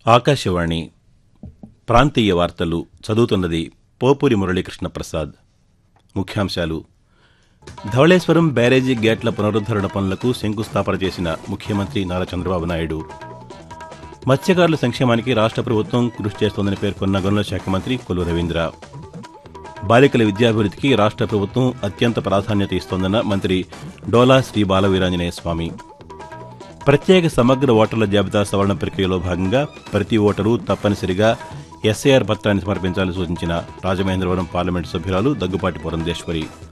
ఆకాశవాణి ప్రాంతీయ వార్తలు చదువుతున్నది పోపూరి మురళీకృష్ణ ప్రసాద్ ముఖ్యాంశాలు ధవళేశ్వరం బ్యారేజీ గేట్ల పునరుద్దరణ పనులకు శంకుస్థాపన చేసిన ముఖ్యమంత్రి నారా చంద్రబాబు నాయుడు మత్స్యకారుల సంక్షేమానికి రాష్ట్ర ప్రభుత్వం కృషి చేస్తోందని పేర్కొన్న గనుల శాఖ మంత్రి కొల్లు రవీంద్ర బాలికల విద్యాభివృద్ధికి రాష్ట్ర ప్రభుత్వం అత్యంత ప్రాధాన్యత ఇస్తోందన్న మంత్రి డోలా శ్రీ బాలవీరాంజనేయ స్వామి ప్రత్యేక సమగ్ర ఓటర్ల జాబితా సవరణ ప్రక్రియలో భాగంగా ప్రతి ఓటరు తప్పనిసరిగా ఎస్ఐఆర్ పత్రాన్ని సమర్పించాలని సూచించిన రాజమహేంద్రవరం పార్లమెంటు సభ్యురాలు దగ్గుపాటి పురంధేశ్వరి